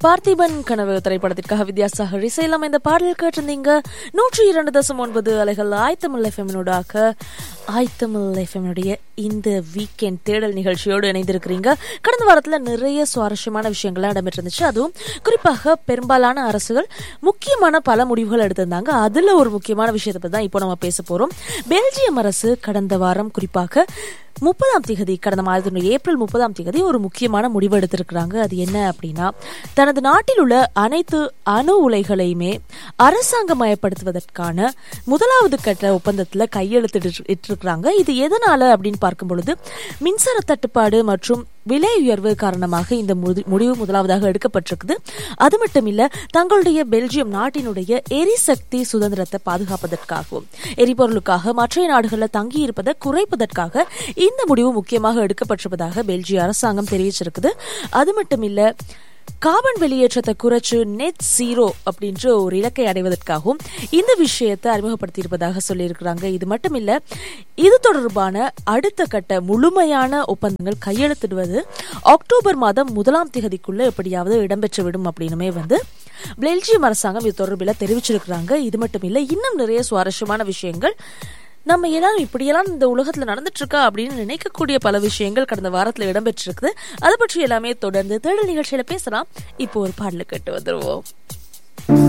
பார்த்திபன் கனவு திரைப்படத்திற்காக வித்யாசாகர் இசையில் அமைந்த பாடல் கேட்டிருந்தீங்க நூற்றி இரண்டு தசம் ஒன்பது அலைகள் ஆய்த்தமிழ் எஃப்எம்னோடாக ஆய்த்தமிழ் எஃப்எம்னுடைய இந்த வீக்கெண்ட் தேடல் நிகழ்ச்சியோடு இணைந்திருக்கிறீங்க கடந்த வாரத்தில் நிறைய சுவாரஸ்யமான விஷயங்கள்லாம் இடம்பெற்றிருந்துச்சு அதுவும் குறிப்பாக பெரும்பாலான அரசுகள் முக்கியமான பல முடிவுகள் எடுத்திருந்தாங்க அதுல ஒரு முக்கியமான விஷயத்தை பத்தி தான் இப்போ நம்ம பேச போறோம் பெல்ஜியம் அரசு கடந்த வாரம் குறிப்பாக முப்பதாம் திகதி கடந்த மாதத்தினுடைய ஏப்ரல் முப்பதாம் திகதி ஒரு முக்கியமான முடிவு எடுத்திருக்கிறாங்க அது என்ன அப்படின்னா தனது நாட்டில் உள்ள அனைத்து அணு உலைகளையுமே அரசாங்கமயப்படுத்துவதற்கான முதலாவது கட்ட ஒப்பந்தத்தில் கையெழுத்திட்டு இருக்கிறாங்க இது எதனால அப்படின்னு பார்க்கும் பொழுது மின்சார தட்டுப்பாடு மற்றும் விலை உயர்வு காரணமாக இந்த முடிவு முதலாவதாக எடுக்கப்பட்டிருக்குது அது மட்டும் இல்ல தங்களுடைய பெல்ஜியம் நாட்டினுடைய எரிசக்தி சுதந்திரத்தை பாதுகாப்பதற்காகவும் எரிபொருளுக்காக மற்ற நாடுகளில் தங்கி இருப்பதை குறைப்பதற்காக இந்த முடிவு முக்கியமாக எடுக்கப்பட்டிருப்பதாக பெல்ஜிய அரசாங்கம் தெரிவிச்சிருக்குது அது மட்டும் இல்ல கார்பன் வெளியேற்றத்தை குறைச்சு நெட் ஜீரோ அப்படின்ற ஒரு இலக்கை அடைவதற்காகவும் இந்த விஷயத்தை அறிமுகப்படுத்தியிருப்பதாக சொல்லியிருக்கிறாங்க இது மட்டும் இல்ல இது தொடர்பான அடுத்த கட்ட முழுமையான ஒப்பந்தங்கள் கையெழுத்திடுவது அக்டோபர் மாதம் முதலாம் திகதிக்குள்ள எப்படியாவது இடம்பெற்றுவிடும் அப்படின்னுமே வந்து பெல்ஜியம் அரசாங்கம் இது தொடர்பில் தெரிவிச்சிருக்கிறாங்க இது மட்டும் இல்ல இன்னும் நிறைய சுவாரஸ்யமான விஷயங்கள் நம்ம எல்லாரும் இப்படியெல்லாம் இந்த உலகத்துல நடந்துட்டு இருக்கா அப்படின்னு நினைக்கக்கூடிய பல விஷயங்கள் கடந்த வாரத்துல இடம்பெற்றிருக்குது அதை பற்றி எல்லாமே தொடர்ந்து தேடல் நிகழ்ச்சியில பேசலாம் இப்போ ஒரு பாடல கேட்டு வந்துருவோம்